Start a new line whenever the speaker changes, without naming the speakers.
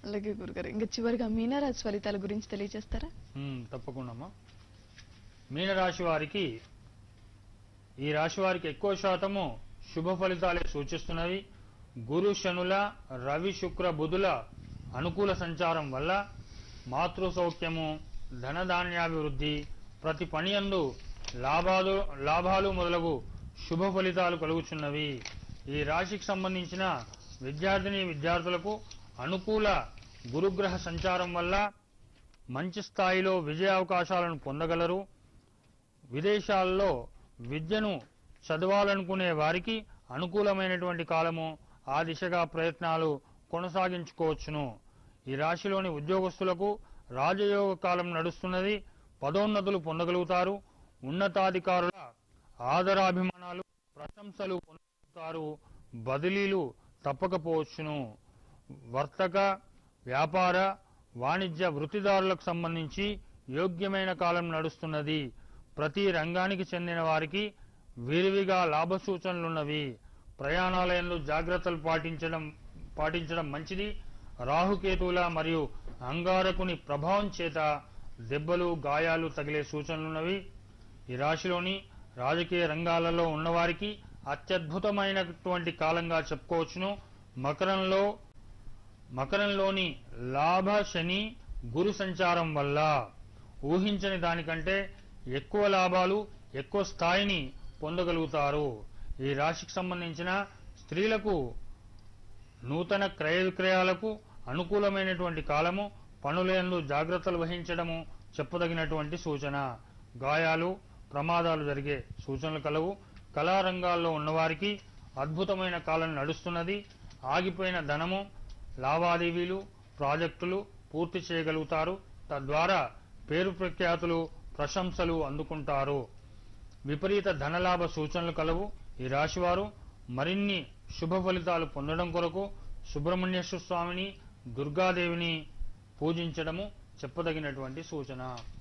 అలాగే గురుగారు ఇంకా చివరిగా మీనరాశి ఫలితాల గురించి తెలియజేస్తారా
ఉమ్, తప్పకుండా అమ్మా మీనరాశి వారికి ఈ రాశి వారికి ఎక్కువ శాతము శుభ ఫలితాలే సూచిస్తున్నవి గురు శనుల రవి శుక్ర బుధుల అనుకూల సంచారం వల్ల మాతృ సౌఖ్యము ధనధాన్యాభివృద్ధి ప్రతి పని యందు లాభాలు లాభాలు మొదలగు శుభ ఫలితాలు కలుగుచున్నవి ఈ రాశికి సంబంధించిన విద్యార్థిని విద్యార్థులకు అనుకూల గురుగ్రహ సంచారం వల్ల మంచి స్థాయిలో విజయ అవకాశాలను పొందగలరు విదేశాల్లో విద్యను చదవాలనుకునే వారికి అనుకూలమైనటువంటి కాలము ఆ దిశగా ప్రయత్నాలు కొనసాగించుకోవచ్చును ఈ రాశిలోని ఉద్యోగస్తులకు రాజయోగ కాలం నడుస్తున్నది పదోన్నతులు పొందగలుగుతారు ఉన్నతాధికారుల ఆదరాభిమానాలు ప్రశంసలు పొందుతారు బదిలీలు తప్పకపోవచ్చును వర్తక వ్యాపార వాణిజ్య వృత్తిదారులకు సంబంధించి యోగ్యమైన కాలం నడుస్తున్నది ప్రతి రంగానికి చెందిన వారికి విరివిగా లాభ సూచనలున్నవి ప్రయాణాలయంలో జాగ్రత్తలు పాటించడం పాటించడం మంచిది రాహుకేతువుల మరియు అంగారకుని ప్రభావం చేత దెబ్బలు గాయాలు తగిలే సూచనలున్నవి ఈ రాశిలోని రాజకీయ రంగాలలో ఉన్నవారికి అత్యద్భుతమైనటువంటి కాలంగా చెప్పుకోవచ్చును మకరంలో మకరంలోని లాభ శని గురు సంచారం వల్ల ఊహించని దానికంటే ఎక్కువ లాభాలు ఎక్కువ స్థాయిని పొందగలుగుతారు ఈ రాశికి సంబంధించిన స్త్రీలకు నూతన క్రయ విక్రయాలకు అనుకూలమైనటువంటి కాలము పనులందు జాగ్రత్తలు వహించడము చెప్పదగినటువంటి సూచన గాయాలు ప్రమాదాలు జరిగే సూచనలు కలవు కళారంగాల్లో ఉన్నవారికి అద్భుతమైన కాలం నడుస్తున్నది ఆగిపోయిన ధనము లావాదేవీలు ప్రాజెక్టులు పూర్తి చేయగలుగుతారు తద్వారా పేరు ప్రఖ్యాతులు ప్రశంసలు అందుకుంటారు విపరీత ధనలాభ సూచనలు కలవు ఈ రాశివారు మరిన్ని శుభ ఫలితాలు పొందడం కొరకు సుబ్రహ్మణ్యేశ్వర స్వామిని దుర్గాదేవిని పూజించడము చెప్పదగినటువంటి సూచన